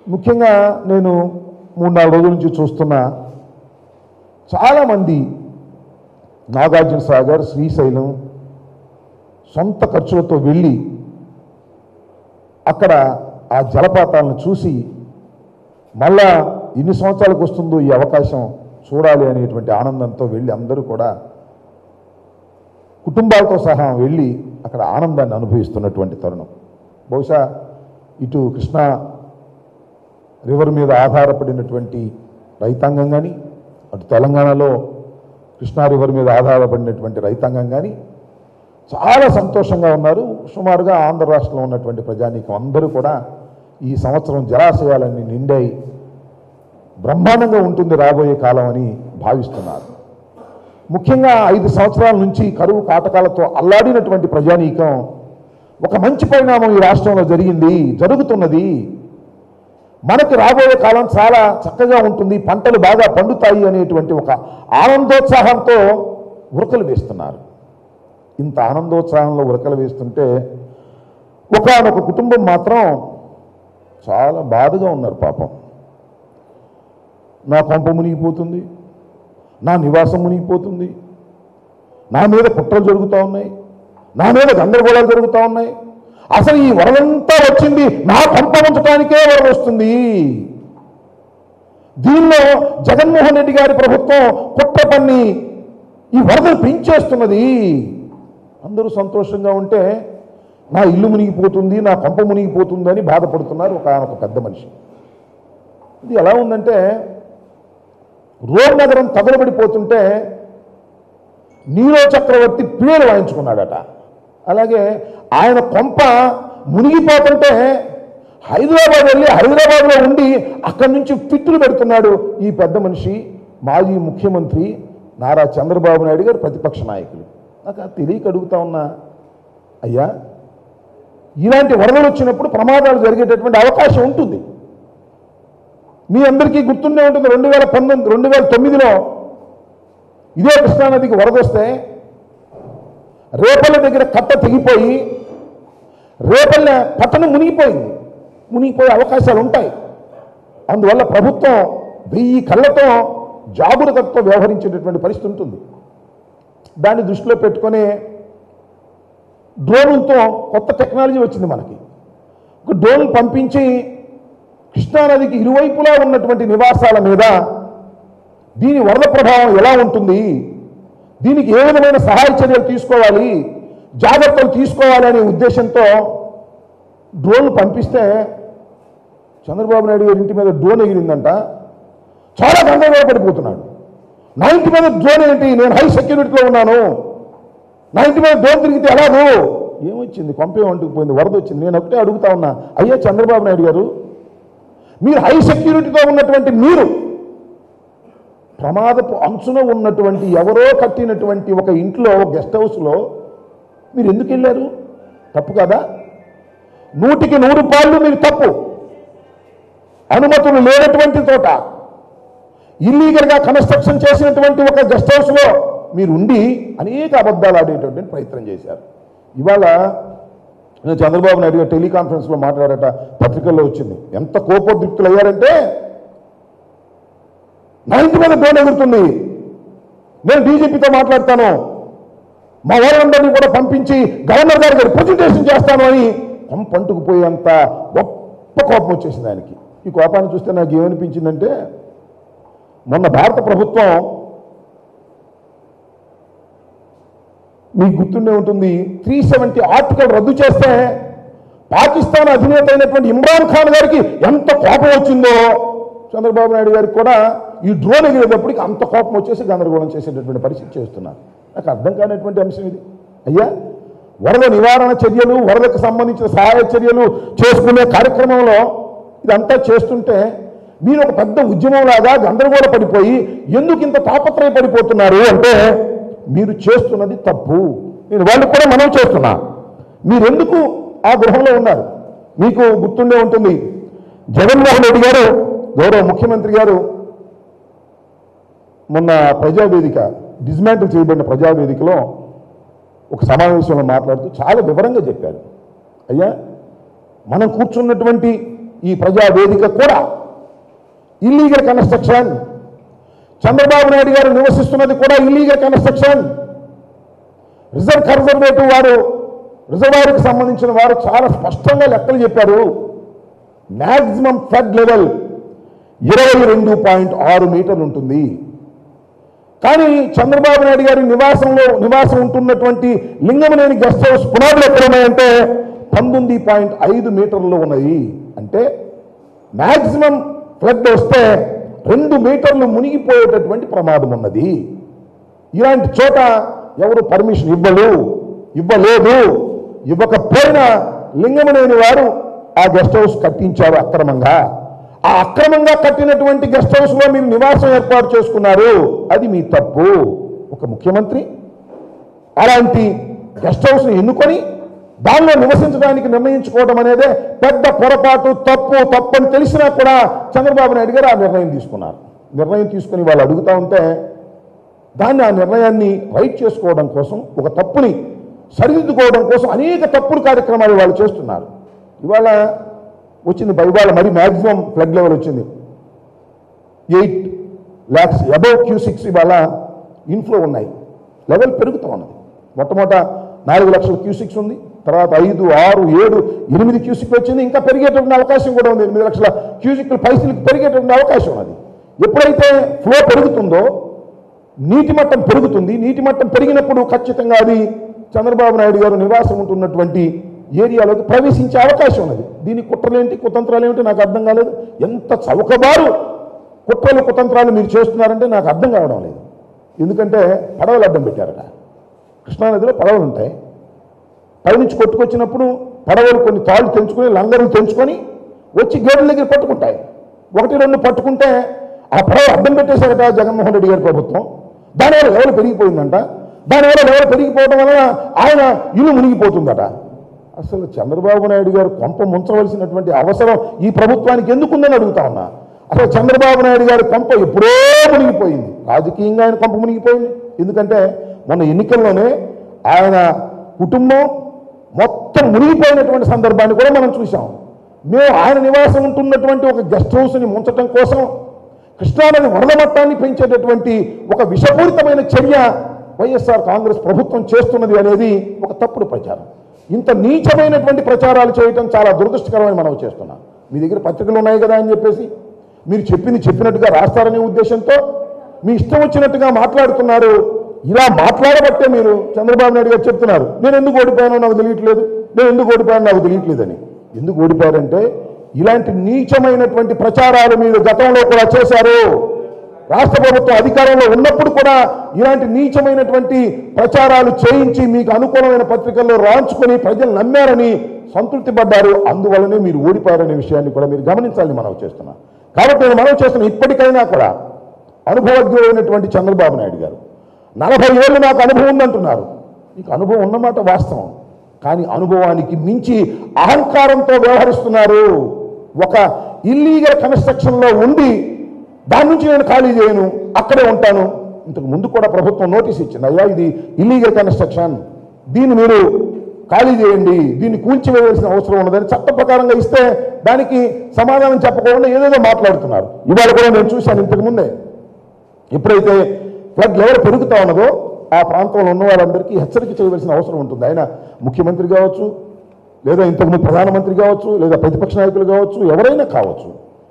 ముఖ్యంగా నేను మూడు నాలుగు రోజుల నుంచి చూస్తున్న చాలామంది నాగార్జున సాగర్ శ్రీశైలం సొంత ఖర్చులతో వెళ్ళి అక్కడ ఆ జలపాతాలను చూసి మళ్ళా ఎన్ని సంవత్సరాలకు వస్తుందో ఈ అవకాశం చూడాలి అనేటువంటి ఆనందంతో వెళ్ళి అందరూ కూడా కుటుంబాలతో సహా వెళ్ళి అక్కడ ఆనందాన్ని అనుభవిస్తున్నటువంటి తరుణం బహుశా ఇటు కృష్ణా రివర్ మీద ఆధారపడినటువంటి రైతాంగం కానీ అటు తెలంగాణలో కృష్ణా రివర్ మీద ఆధారపడినటువంటి రైతాంగం కానీ చాలా సంతోషంగా ఉన్నారు సుమారుగా ఆంధ్ర రాష్ట్రంలో ఉన్నటువంటి ప్రజానీకం అందరూ కూడా ఈ సంవత్సరం జలాశయాలన్నీ నిండాయి బ్రహ్మాండంగా ఉంటుంది రాబోయే కాలం అని భావిస్తున్నారు ముఖ్యంగా ఐదు సంవత్సరాల నుంచి కరువు కాటకాలతో అల్లాడినటువంటి ప్రజానీకం ఒక మంచి పరిణామం ఈ రాష్ట్రంలో జరిగింది జరుగుతున్నది మనకి రాబోయే కాలం చాలా చక్కగా ఉంటుంది పంటలు బాగా పండుతాయి అనేటువంటి ఒక ఆనందోత్సాహంతో ఉరకలు వేస్తున్నారు ఇంత ఆనందోత్సాహంలో ఉరకలు వేస్తుంటే ఒకనొక కుటుంబం మాత్రం చాలా బాధగా ఉన్నారు పాపం నా కొంప మునిగిపోతుంది నా నివాసం మునిగిపోతుంది నా మీద కుట్రలు జరుగుతూ ఉన్నాయి నా మీద గందరగోళాలు జరుగుతూ ఉన్నాయి అసలు ఈ వరదంతా వచ్చింది నా కొంప ఉంచడానికే వరద వస్తుంది దీనిలో జగన్మోహన్ రెడ్డి గారి ప్రభుత్వం కుట్ర పన్ని ఈ వరదలు పెంచేస్తున్నది అందరూ సంతోషంగా ఉంటే నా ఇల్లు మునిగిపోతుంది నా కొంప మునిగిపోతుంది అని బాధపడుతున్నారు ఒక ఒక పెద్ద మనిషి ఇది ఎలా ఉందంటే రోడ్ నగరం తగలబడిపోతుంటే నీరో చక్రవర్తి పేరు వాయించుకున్నాడట అలాగే ఆయన కొంప మునిగిపోతుంటే హైదరాబాద్ వెళ్ళి హైదరాబాద్లో ఉండి అక్కడి నుంచి ఫిట్టులు పెడుతున్నాడు ఈ పెద్ద మనిషి మాజీ ముఖ్యమంత్రి నారా చంద్రబాబు నాయుడు గారు ప్రతిపక్ష నాయకులు నాకు అది తెలియక అడుగుతా ఉన్నా అయ్యా ఇలాంటి వరదలు వచ్చినప్పుడు ప్రమాదాలు జరిగేటటువంటి అవకాశం ఉంటుంది మీ అందరికీ గుర్తుండే ఉంటుంది రెండు వేల పంతొమ్మిది రెండు వేల తొమ్మిదిలో ఇదే కృష్ణానదికి వరద వస్తే రేపల్ల దగ్గర కట్ట తెగిపోయి రేపల్ల పట్టణం మునిగిపోయింది మునిగిపోయే అవకాశాలు ఉంటాయి అందువల్ల ప్రభుత్వం వెయ్యి కళ్ళతో జాబురతతో వ్యవహరించేటటువంటి పరిస్థితి ఉంటుంది దాన్ని దృష్టిలో పెట్టుకొని డ్రోన్లతో కొత్త టెక్నాలజీ వచ్చింది మనకి ఒక డ్రోన్ పంపించి కృష్ణానదికి ఇరువైపులా ఉన్నటువంటి నివాసాల మీద దీని వరద ప్రభావం ఎలా ఉంటుంది దీనికి ఏ విధమైన సహాయ చర్యలు తీసుకోవాలి జాగ్రత్తలు తీసుకోవాలి అనే ఉద్దేశంతో డ్రోన్ పంపిస్తే చంద్రబాబు నాయుడు గారి ఇంటి మీద డ్రోన్ ఎగిరిందంట చాలా గందరగోళ పడిపోతున్నాడు నా ఇంటి మీద డ్రోన్ ఏంటి నేను హై సెక్యూరిటీలో ఉన్నాను నా ఇంటి మీద డ్రోన్ తిరిగితే ఎలాగో ఏమొచ్చింది కొంపే వంటుకుపోయింది వరద వచ్చింది నేను ఒకటే అడుగుతా ఉన్నా అయ్యా చంద్రబాబు నాయుడు గారు మీరు హై సెక్యూరిటీతో ఉన్నటువంటి మీరు ప్రమాదపు అంచున ఉన్నటువంటి ఎవరో కట్టినటువంటి ఒక ఇంట్లో గెస్ట్ హౌస్లో మీరు ఎందుకు వెళ్ళారు తప్పు కదా నూటికి నూరు పాళ్ళు మీరు తప్పు అనుమతులు లేనటువంటి చోట ఇల్లీగల్గా కన్స్ట్రక్షన్ చేసినటువంటి ఒక గెస్ట్ హౌస్లో మీరు ఉండి అనేక అబద్ధాలు ఆడేటువంటి ప్రయత్నం చేశారు ఇవాళ నేను చంద్రబాబు నాయుడు గారు టెలికాన్ఫరెన్స్లో మాట్లాడట పత్రికల్లో వచ్చింది ఎంత కోపోద్రిక్తులు అయ్యారంటే నా ఇంటి మీద డ్రోన్ ఎగురుతుంది నేను డీజీపీతో మాట్లాడతాను మా వాళ్ళందరినీ కూడా పంపించి గవర్నర్ గారికి రిప్రజెంటేషన్ చేస్తాను అని పంటుకుపోయేంత గొప్ప కోపం వచ్చేసింది ఆయనకి ఈ కోపాన్ని చూస్తే నాకు ఏమనిపించిందంటే మొన్న భారత ప్రభుత్వం మీకు గుర్తుండే ఉంటుంది త్రీ సెవెంటీ ఆర్టికల్ రద్దు చేస్తే పాకిస్తాన్ అధినేత అయినటువంటి ఇమ్రాన్ ఖాన్ గారికి ఎంత కోపం వచ్చిందో చంద్రబాబు నాయుడు గారికి కూడా ఈ డ్రోన్ ఎగిరేటప్పటికి అంత కోపం వచ్చేసి గందరగోళం చేసేటటువంటి పరిస్థితి చేస్తున్నారు నాకు అర్థం కానటువంటి అంశం ఇది అయ్యా వరద నివారణ చర్యలు వరదకు సంబంధించిన సహాయ చర్యలు చేసుకునే కార్యక్రమంలో ఇదంతా చేస్తుంటే మీరు ఒక పెద్ద ఉద్యమంలాగా గందరగోళ పడిపోయి ఎందుకు ఇంత తాపత్రయపడిపోతున్నారు అంటే మీరు చేస్తున్నది తప్పు నేను వాళ్ళు కూడా మనం చేస్తున్నా మీరెందుకు ఆ గృహంలో ఉన్నారు మీకు గుర్తుండే ఉంటుంది జగన్మోహన్ రెడ్డి గారు గౌరవ ముఖ్యమంత్రి గారు మొన్న ప్రజావేదిక డిస్మాంటిల్ చేయబడిన ప్రజావేదికలో ఒక సమావేశంలో మాట్లాడుతూ చాలా వివరంగా చెప్పారు అయ్యా మనం కూర్చున్నటువంటి ఈ ప్రజా వేదిక కూడా ఇల్లీగల్ కన్స్ట్రక్షన్ చంద్రబాబు నాయుడు గారు నివసిస్తున్నది కూడా ఇల్లీగల్ కన్స్ట్రక్షన్ రిజర్వ్ కన్జర్వేటివ్ వారు రిజర్వాయర్కి సంబంధించిన వారు చాలా స్పష్టంగా లెక్కలు చెప్పారు మ్యాక్సిమం ఫ్లడ్ లెవెల్ ఇరవై రెండు పాయింట్ ఆరు మీటర్లు ఉంటుంది కానీ చంద్రబాబు నాయుడు గారి నివాసంలో నివాసం ఉంటున్నటువంటి లింగమనేని గెస్ట్ హౌస్ పునాదులు ఎక్కడ ఉన్నాయంటే పంతొమ్మిది పాయింట్ ఐదు మీటర్లు ఉన్నాయి అంటే మ్యాక్సిమం ఫ్లడ్ వస్తే రెండు మీటర్లు మునిగిపోయేటటువంటి ప్రమాదం ఉన్నది ఇలాంటి చోట ఎవరు పర్మిషన్ ఇవ్వలు ఇవ్వలేదు ఇవ్వకపోయినా లింగమనేని వారు ఆ గెస్ట్ హౌస్ కట్టించారు అక్రమంగా ఆ అక్రమంగా కట్టినటువంటి గెస్ట్ హౌస్ లో మీరు నివాసం ఏర్పాటు చేసుకున్నారు అది మీ తప్పు ఒక ముఖ్యమంత్రి అలాంటి గెస్ట్ హౌస్ని ఎన్నుకొని దానిలో నివసించడానికి నిర్ణయించుకోవడం అనేదే పెద్ద పొరపాటు తప్పు తప్పు అని తెలిసినా కూడా చంద్రబాబు నాయుడు గారు ఆ నిర్ణయం తీసుకున్నారు నిర్ణయం తీసుకుని వాళ్ళు అడుగుతా ఉంటే దాన్ని ఆ నిర్ణయాన్ని రైట్ చేసుకోవడం కోసం ఒక తప్పుని సరిదిద్దుకోవడం కోసం అనేక తప్పుడు కార్యక్రమాలు వాళ్ళు చేస్తున్నారు ఇవాళ వచ్చింది ఇవాళ మరి మ్యాక్సిమం ఫ్లడ్ లెవెల్ వచ్చింది eight lakhs above cusecs ఇవాళ ఇన్ఫ్లో ఉన్నాయి లెవెల్ పెరుగుతూ ఉన్నది మొట్టమొదట నాలుగు లక్షల క్యూ సిక్స్ ఉంది తర్వాత ఐదు ఆరు ఏడు ఎనిమిది క్యూసిక్ వచ్చింది ఇంకా పెరిగేటువంటి అవకాశం కూడా ఉంది ఎనిమిది లక్షల క్యూసిక్లు పైసలకు పెరిగేటువంటి అవకాశం ఉన్నది ఎప్పుడైతే ఫ్లో పెరుగుతుందో నీటి మట్టం పెరుగుతుంది నీటి మట్టం పెరిగినప్పుడు ఖచ్చితంగా అది చంద్రబాబు నాయుడు గారు నివాసం ఉంటున్నటువంటి ఏరియాలోకి ప్రవేశించే అవకాశం ఉన్నది దీని కుట్రలేంటి కుతంత్రాలు ఏమిటి నాకు అర్థం కాలేదు ఎంత చౌకబారు కుట్రలు కుతంత్రాలు మీరు చేస్తున్నారంటే నాకు అర్థం కావడం లేదు ఎందుకంటే పడవలు అడ్డం పెట్టారట కృష్ణానదిలో పడవలు ఉంటాయి పైనుంచి కొట్టుకొచ్చినప్పుడు పడవలు కొన్ని తాళ్ళు తెంచుకొని లంగర్లు తెంచుకొని వచ్చి గేట్ల దగ్గర పట్టుకుంటాయి ఒకటి రెండు పట్టుకుంటే ఆ పడవ అడ్డం పెట్టేశారట జగన్మోహన్ రెడ్డి గారి ప్రభుత్వం దానివల్ల లెవెల్ పెరిగిపోయిందంట దానివల్ల లెవెల్ పెరిగిపోవడం వలన ఆయన ఇల్లు మునిగిపోతుందట అసలు చంద్రబాబు నాయుడు గారు కొంప ముంచవలసినటువంటి అవసరం ఈ ప్రభుత్వానికి ఎందుకుందని అడుగుతా ఉన్నా అసలు చంద్రబాబు నాయుడు గారి కొంప ఎప్పుడో మునిగిపోయింది రాజకీయంగా ఆయన కొంప మునిగిపోయింది ఎందుకంటే మొన్న ఎన్నికల్లోనే ఆయన కుటుంబం మొత్తం మునిగిపోయినటువంటి సందర్భాన్ని కూడా మనం చూసాం మేము ఆయన నివాసం ఉంటున్నటువంటి ఒక గెస్ట్ హౌస్ని ముంచటం కోసం కృష్ణానది వరద మట్టాన్ని పెంచేటటువంటి ఒక విషపూరితమైన చర్య వైఎస్ఆర్ కాంగ్రెస్ ప్రభుత్వం చేస్తున్నది అనేది ఒక తప్పుడు ప్రచారం ఇంత నీచమైనటువంటి ప్రచారాలు చేయటం చాలా దురదృష్టకరమని మనం చేస్తున్నాం మీ దగ్గర పత్రికలు ఉన్నాయి కదా అని చెప్పేసి మీరు చెప్పింది చెప్పినట్టుగా రాస్తారనే ఉద్దేశంతో మీ ఇష్టం వచ్చినట్టుగా మాట్లాడుతున్నారు ఇలా మాట్లాడబట్టే మీరు చంద్రబాబు నాయుడు గారు చెప్తున్నారు నేను ఎందుకు ఓడిపోయానో నాకు తెలియట్లేదు నేను ఎందుకు ఓడిపోయానో నాకు తెలియట్లేదని ఎందుకు ఓడిపోయారంటే ఇలాంటి నీచమైనటువంటి ప్రచారాలు మీరు గతంలో కూడా చేశారు రాష్ట్ర ప్రభుత్వం అధికారంలో ఉన్నప్పుడు కూడా ఇలాంటి నీచమైనటువంటి ప్రచారాలు చేయించి మీకు అనుకూలమైన పత్రికల్లో రాంచుకొని ప్రజలు నమ్మారని సంతృప్తి పడ్డారు అందువల్లనే మీరు ఓడిపోయారనే విషయాన్ని కూడా మీరు గమనించాలని మనం చేస్తున్నాం కాబట్టి నేను మనం చేస్తున్నాం ఇప్పటికైనా కూడా అనుభవజ్ఞుడైనటువంటి చంద్రబాబు నాయుడు గారు నలభై ఏళ్ళు నాకు అనుభవం ఉందంటున్నారు మీకు అనుభవం ఉన్నమాట వాస్తవం కానీ అనుభవానికి మించి అహంకారంతో వ్యవహరిస్తున్నారు ఒక ఇల్లీగల్ కన్స్ట్రక్షన్లో ఉండి దాని నుంచి నేను ఖాళీ చేయను అక్కడే ఉంటాను ఇంతకు ముందు కూడా ప్రభుత్వం నోటీస్ ఇచ్చింది అయ్యా ఇది ఇల్లీగల్ కన్స్ట్రక్షన్ దీన్ని మీరు ఖాళీ చేయండి దీన్ని కూల్చివేయవలసిన అవసరం ఉన్నదని చట్ట ప్రకారంగా ఇస్తే దానికి సమాధానం చెప్పకుండా ఏదేదో మాట్లాడుతున్నారు ఇవాళ కూడా నేను చూశాను ఇంతకు ముందే ఎప్పుడైతే ఫ్లడ్ లెవెల్ పెరుగుతా ఉన్నదో ఆ ప్రాంతంలో ఉన్న వాళ్ళందరికీ హెచ్చరిక చేయవలసిన అవసరం ఉంటుంది ఆయన ముఖ్యమంత్రి కావచ్చు లేదా ఇంతకుముందు ప్రధానమంత్రి కావచ్చు లేదా ప్రతిపక్ష నాయకులు కావచ్చు ఎవరైనా కావచ్చు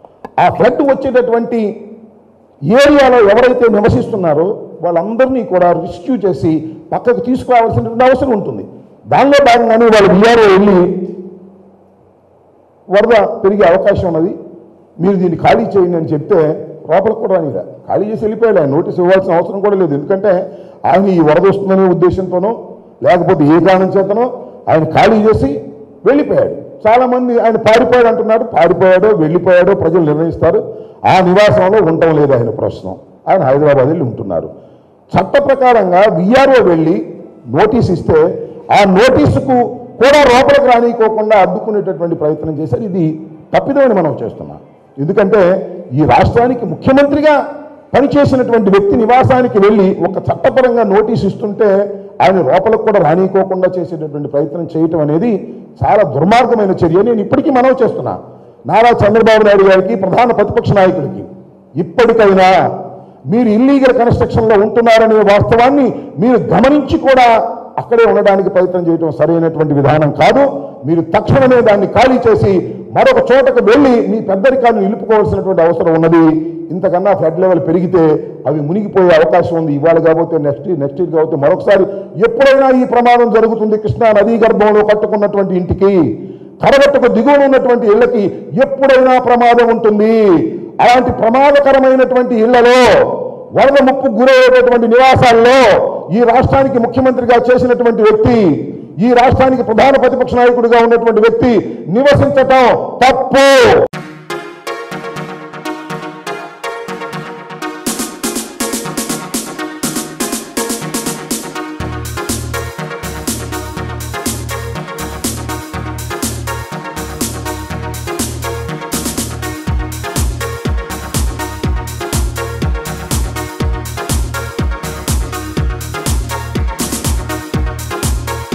ఆ ఫ్లడ్ వచ్చేటటువంటి ఏరియాలో ఎవరైతే నివసిస్తున్నారో వాళ్ళందరినీ కూడా రెస్క్యూ చేసి పక్కకు తీసుకురావాల్సినటువంటి అవసరం ఉంటుంది దానిలో భాగంగానే వాళ్ళు విఆర్ఓ వెళ్ళి వరద పెరిగే అవకాశం ఉన్నది మీరు దీన్ని ఖాళీ చేయండి అని చెప్తే లోపలికి కూడా రానిగా ఖాళీ చేసి వెళ్ళిపోయాడు ఆయన నోటీస్ ఇవ్వాల్సిన అవసరం కూడా లేదు ఎందుకంటే ఆయన ఈ వరద వస్తుందనే ఉద్దేశంతోనో లేకపోతే ఏ కారణం చేతనో ఆయన ఖాళీ చేసి వెళ్ళిపోయాడు చాలా మంది ఆయన పారిపోయాడు అంటున్నాడు పారిపోయాడో వెళ్ళిపోయాడో ప్రజలు నిర్ణయిస్తారు ఆ నివాసంలో ఉండటం లేదు ఆయన ప్రస్తుతం ఆయన హైదరాబాద్ వెళ్ళి ఉంటున్నారు చట్ట ప్రకారంగా విఆర్ఓ వెళ్ళి నోటీస్ ఇస్తే ఆ నోటీసుకు కూడా లోపలికి రానికోకుండా అడ్డుకునేటటువంటి ప్రయత్నం చేశారు ఇది తప్పిదమని మనం చేస్తున్నాం ఎందుకంటే ఈ రాష్ట్రానికి ముఖ్యమంత్రిగా పనిచేసినటువంటి వ్యక్తి నివాసానికి వెళ్ళి ఒక చట్టపరంగా నోటీస్ ఇస్తుంటే ఆయన లోపలికి కూడా రానికోకుండా చేసేటటువంటి ప్రయత్నం చేయటం అనేది చాలా దుర్మార్గమైన చర్య నేను ఇప్పటికీ మనవి చేస్తున్నా నారా చంద్రబాబు నాయుడు గారికి ప్రధాన ప్రతిపక్ష నాయకుడికి ఇప్పటికైనా మీరు ఇల్లీగల్ కన్స్ట్రక్షన్లో ఉంటున్నారనే వాస్తవాన్ని మీరు గమనించి కూడా అక్కడే ఉండడానికి ప్రయత్నం చేయడం సరైనటువంటి విధానం కాదు మీరు తక్షణమే దాన్ని ఖాళీ చేసి మరొక చోటకు వెళ్ళి మీ పెద్దరికాన్ని నిలుపుకోవాల్సినటువంటి అవసరం ఉన్నది ఇంతకన్నా ఫ్లడ్ లెవెల్ పెరిగితే అవి మునిగిపోయే అవకాశం ఉంది ఇవాళ కాకపోతే నెక్స్ట్ నెక్స్ట్ ఇయర్ కాకపోతే మరొకసారి ఎప్పుడైనా ఈ ప్రమాదం జరుగుతుంది కృష్ణా నదీ గర్భంలో కట్టుకున్నటువంటి ఇంటికి కరగట్టుకు దిగువన ఉన్నటువంటి ఇళ్లకి ఎప్పుడైనా ప్రమాదం ఉంటుంది అలాంటి ప్రమాదకరమైనటువంటి ఇళ్లలో వరద ముప్పు గురయ్యేటటువంటి నివాసాల్లో ఈ రాష్ట్రానికి ముఖ్యమంత్రిగా చేసినటువంటి వ్యక్తి ఈ రాష్ట్రానికి ప్రధాన ప్రతిపక్ష నాయకుడిగా ఉన్నటువంటి వ్యక్తి నివసించటం తప్పు